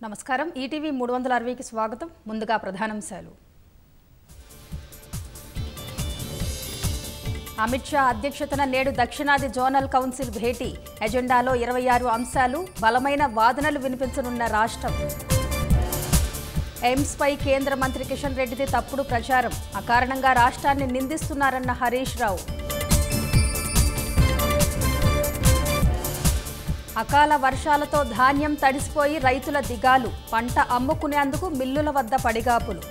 నమస్కారం ఈటీవీ మూడు వందల అరవైకి స్వాగతం ముందుగా ప్రధానాంశాలు అమిత్ షా అధ్యక్షతన నేడు దక్షిణాది జోనల్ కౌన్సిల్ భేటీ ఎజెండాలో ఇరవై ఆరు అంశాలు బలమైన వాదనలు వినిపించనున్న రాష్ట్రం ఎయిమ్స్పై కేంద్ర మంత్రి కిషన్ రెడ్డిది తప్పుడు ప్రచారం అకారణంగా రాష్ట్రాన్ని నిందిస్తున్నారన్న హరీష్ రావు అకాల వర్షాలతో ధాన్యం తడిసిపోయి రైతుల దిగాలు పంట అమ్ముకునేందుకు మిల్లుల వద్ద పడిగాపులు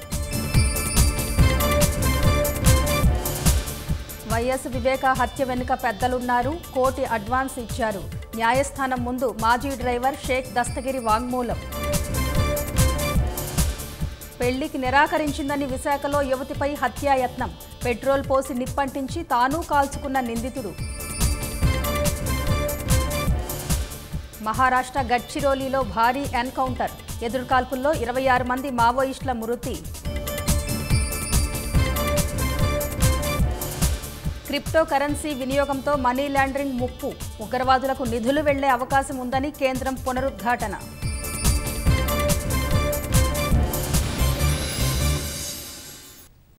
వైఎస్ వివేక హత్య వెనుక పెద్దలున్నారు కోటి అడ్వాన్స్ ఇచ్చారు న్యాయస్థానం ముందు మాజీ డ్రైవర్ షేక్ దస్తగిరి వాంగ్మూలం పెళ్లికి నిరాకరించిందని విశాఖలో యువతిపై హత్యాయత్నం పెట్రోల్ పోసి నిప్పంటించి తాను కాల్చుకున్న నిందితుడు మహారాష్ట్ర గడ్చిరోలీలో భారీ ఎన్కౌంటర్ ఎదురుకాల్పుల్లో ఇరవై ఆరు మంది మావోయిస్టుల మృతి క్రిప్టో కరెన్సీ వినియోగంతో మనీ లాండరింగ్ ముప్పు ఉగ్రవాదులకు నిధులు వెళ్లే అవకాశం ఉందని కేంద్రం పునరుద్ఘాటన